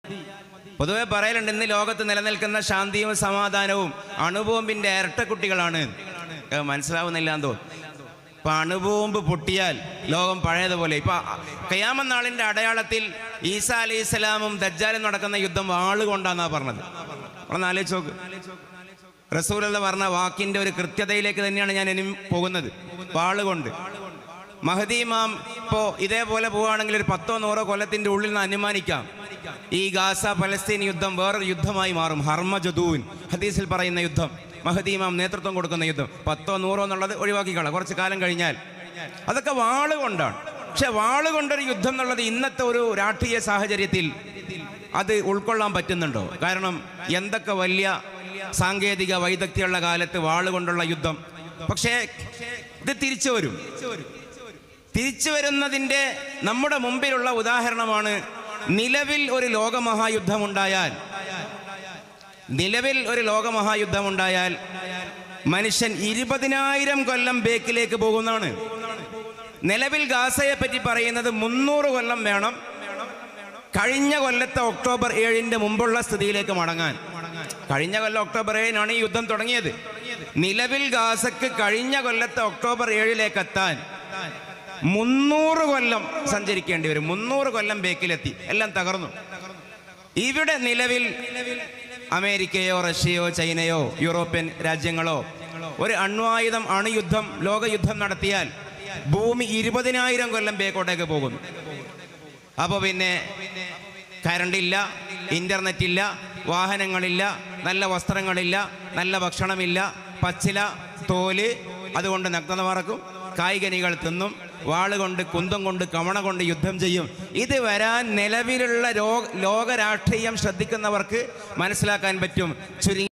പൊതുവെ പറയലുണ്ട് ഇന്ന് ലോകത്ത് നിലനിൽക്കുന്ന ശാന്തിയും സമാധാനവും അണുബോംബിന്റെ ഇരട്ടക്കുട്ടികളാണ് ഏ, മനസ്സിലാവുന്നില്ല എന്ന് തോന്നുന്നു ഇപ്പൊ അണുബോംബ് പൊട്ടിയാൽ ലോകം പഴയതുപോലെ ഇപ്പൊ കയ്യാമ നാളിന്റെ അടയാളത്തിൽ ഈസ അലൈഹി സ്വലാമും ദജ്ജാലും നടക്കുന്ന യുദ്ധം വാളുകൊണ്ടാന്നാ പറഞ്ഞത് ഒന്ന് ആലോചിച്ച് നോക്ക് റസൂൽ എന്ന് പറഞ്ഞ വാക്കിന്റെ ഒരു കൃത്യതയിലേക്ക് തന്നെയാണ് ഞാൻ ഇനി പോകുന്നത് വാളുകൊണ്ട് മഹദി ഇമാം ഇപ്പോ ഇതേപോലെ പോവുകയാണെങ്കിൽ ഒരു പത്തോ നൂറോ കൊല്ലത്തിന്റെ ഉള്ളിൽ നിന്ന് അനുമാനിക്കാം ഈ ഗാസ പലസ്തീൻ യുദ്ധം വേറൊരു യുദ്ധമായി മാറും ഹർമജദൂൻ ഹദീസിൽ പറയുന്ന യുദ്ധം മഹദി ഇമാം നേതൃത്വം കൊടുക്കുന്ന യുദ്ധം പത്തോ നൂറോ എന്നുള്ളത് ഒഴിവാക്കിക്കളാം കുറച്ച് കാലം കഴിഞ്ഞാൽ അതൊക്കെ വാള് കൊണ്ടാണ് പക്ഷെ വാള് കൊണ്ടൊരു യുദ്ധം എന്നുള്ളത് ഇന്നത്തെ ഒരു രാഷ്ട്രീയ സാഹചര്യത്തിൽ അത് ഉൾക്കൊള്ളാൻ പറ്റുന്നുണ്ടോ കാരണം എന്തൊക്കെ വലിയ സാങ്കേതിക വൈദഗ്ധ്യമുള്ള കാലത്ത് വാളുകൊണ്ടുള്ള യുദ്ധം പക്ഷേ ഇത് തിരിച്ചു വരും തിരിച്ചു വരുന്നതിൻ്റെ നമ്മുടെ മുമ്പിലുള്ള ഉദാഹരണമാണ് നിലവിൽ ഒരു ലോകമഹായുദ്ധമുണ്ടായാൽ നിലവിൽ ഒരു ലോകമഹായുദ്ധമുണ്ടായാൽ മനുഷ്യൻ ഇരുപതിനായിരം കൊല്ലം ബേക്കിലേക്ക് പോകുന്നതാണ് നിലവിൽ ഗാസയെ പറ്റി പറയുന്നത് മുന്നൂറ് കൊല്ലം വേണം കഴിഞ്ഞ കൊല്ലത്തെ ഒക്ടോബർ ഏഴിന്റെ മുമ്പുള്ള സ്ഥിതിയിലേക്ക് മടങ്ങാൻ കഴിഞ്ഞ കൊല്ലം ഒക്ടോബർ ഏഴിനാണ് ഈ യുദ്ധം തുടങ്ങിയത് നിലവിൽ ഗാസക്ക് കഴിഞ്ഞ കൊല്ലത്തെ ഒക്ടോബർ ഏഴിലേക്ക് എത്താൻ മുന്നൂറ് കൊല്ലം സഞ്ചരിക്കേണ്ടി വരും മുന്നൂറ് കൊല്ലം ബേക്കിലെത്തി എല്ലാം തകർന്നു ഇവിടെ നിലവിൽ അമേരിക്കയോ റഷ്യയോ ചൈനയോ യൂറോപ്യൻ രാജ്യങ്ങളോ ഒരു അണ്വായുധം അണുയുദ്ധം ലോകയുദ്ധം നടത്തിയാൽ ഭൂമി ഇരുപതിനായിരം കൊല്ലം ബേക്കോട്ടേക്ക് പോകുന്നു അപ്പോൾ പിന്നെ കറണ്ട് ഇല്ല ഇന്റർനെറ്റ് ഇല്ല വാഹനങ്ങളില്ല നല്ല വസ്ത്രങ്ങളില്ല നല്ല ഭക്ഷണമില്ല പച്ചില തോല് അതുകൊണ്ട് നഗ്നത മറക്കും കായികനികൾ തിന്നും വാളുകൊണ്ട് കുന്തം കൊണ്ട് കവണ കൊണ്ട് യുദ്ധം ചെയ്യും ഇത് വരാൻ നിലവിലുള്ള ലോക ലോക രാഷ്ട്രീയം ശ്രദ്ധിക്കുന്നവർക്ക് മനസ്സിലാക്കാൻ പറ്റും ചുരുങ്ങി